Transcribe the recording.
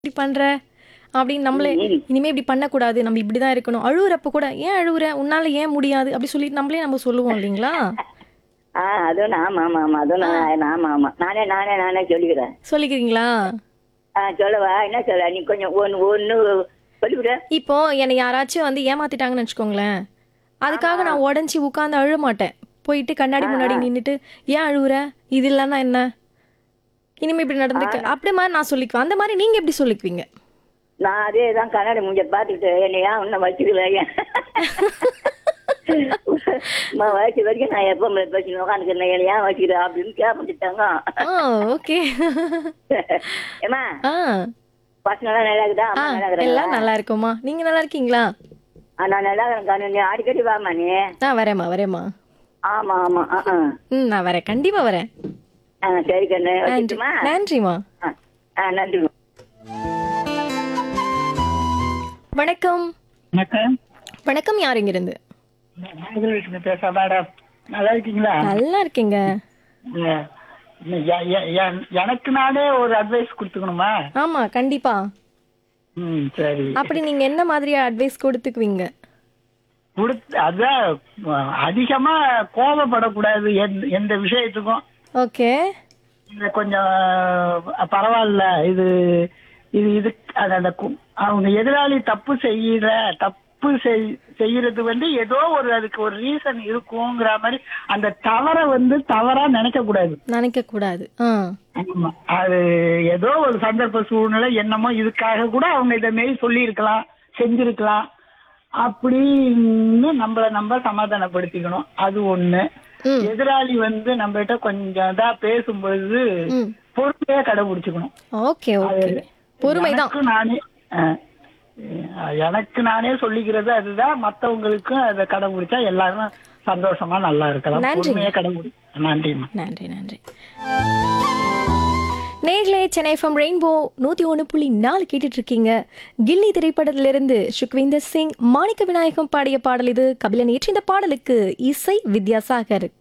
இப்படி பண்ற அப்படின்னு நம்மளே இனிமே இப்படி பண்ணக்கூடாது நம்ம இப்படிதான் இருக்கணும் அழுவுறப்ப கூட ஏன் அழுவுற உன்னால ஏன் முடியாது அப்படி சொல்லிட்டு நம்மளே நம்ம சொல்லுவோம் இல்லைங்களா ஆ அதுவும் நான் ஆமா ஆமா அதுவும் நான் ஆமா ஆமா நானே நானே நானே சொல்லிக்கிறேன் சொல்லிக்கிறீங்களா ஆ சொல்லவா என்ன சொல்ல நீ கொஞ்சம் ஒன்று ஒன்று சொல்லிவிட இப்போ என்னை யாராச்சும் வந்து ஏமாத்திட்டாங்கன்னு வச்சுக்கோங்களேன் அதுக்காக நான் உடஞ்சி உட்காந்து அழுக மாட்டேன் போயிட்டு கண்ணாடி முன்னாடி நின்றுட்டு ஏன் அழுவுற இது இல்லைன்னா என்ன இனிமே இப்படி நடந்துக்க அப்படி மாதிரி நான் சொல்லிக்குவேன் அந்த மாதிரி நீங்க எப்படி சொல்லிக்குவீங்க நான் அதே தான் கண்ணாடி மூஞ்ச பார்த்துக்கிட்டு என்னை ஏன் இன்னும் வச்சுக்கல ஏன் அம்மா வயசு வரைக்கும் நான் எப்போ வச்சு உட்காந்துக்கிறேன் என்னை ஏன் வச்சுக்கிற அப்படின்னு கேட்பட்டுட்டாங்க ஆ ஓகே ஏமா ஆ பசங்களாம் நல்லா இருக்குதா ஆ அம்மா நல்லா இருக்கிறாங்களா எல்லாம் நல்லா இருக்கோமா நீங்க நல்லா இருக்கீங்களா ஆ, நான் நல்லா இருக்கிறேன் கண்ணு நீ அடிக்கடி வாமா நீ ஆ வரேம்மா வரேம்மா ஆமா ஆமா ஆ ஆ ம் நான் வரேன் கண்டிப்பா வரேன் ஆ சரி கண்ணு நன்றி வச்சுட்டுமா நன்றிம்மா ஆ ஆ நன்றிம்மா வணக்கம் வணக்கம் வணக்கம் யார் இங்கிருந்து நாகரவிஷ்ணு பேச மேடம் நல்லா இருக்கீங்களா நல்லா இருக்கீங்க எ- எ- எ- எ- எனக்கு நானே ஒரு அட்வைஸ் கொடுத்துக்கணுமா ஆமா கண்டிப்பா ம் சரி அப்படி நீங்க என்ன மாதிரி அட்வைஸ் கொடுத்துக்குவீங்க கொடுத்து அதான் அதிகமா கோபப்படக்கூடாது எந்த எந்த விஷயத்துக்கும் ஓகே இது கொஞ்சம் பரவாயில்ல இது இது இது அது அந்த கு- அவங்க எதிராளி தப்பு செய்யற தப்பு செய்- செய்யறது வந்து ஏதோ ஒரு அதுக்கு ஒரு ரீசன் இருக்குங்கிற மாதிரி அந்த தவறை வந்து தவறா நினைக்க கூடாது நினைக்க கூடாது ஆ ஆமா. அது ஏதோ ஒரு சந்தர்ப்ப சூழ்நிலை என்னமோ இதுக்காக கூட அவங்க இதை மாரி சொல்லியிருக்கலாம் செஞ்சிருக்கலாம் அப்படின்னு நம்மள நம்ம சமாதானப்படுத்திக்கணும் அது ஒண்ணு ம். எதிராளி வந்து நம்ம கிட்ட கொஞ்சம் இதா பேசும்பொழுது ம் பொறுமையா கடைபிடிச்சுக்கணும் ஓகே ஓகே பொறுமை தான் எனக்கு நானே அஹ், அஹ், எனக்கு நானே சொல்லிக்கிறது அதுதான் மத்தவங்களுக்கும் அதை கடைபிடிச்சா எல்லாரும் சந்தோஷமா நல்லா இருக்கலாம் நன்றி. பொறுமையா கடைபிடி நன்றிம்மா நன்றி நன்றி நேர்களே சென்னை ஃப்ரம் ரெயின்போ நூற்றி ஒன்று புள்ளி நாலு கேட்டுட்டு இருக்கீங்க கில்லி திரைப்படத்திலிருந்து சுக்விந்தர் சிங் மாணிக்க விநாயகம் பாடிய பாடல் இது கபிலன் ஏற்றிய இந்த பாடலுக்கு இசை வித்யாசாகர்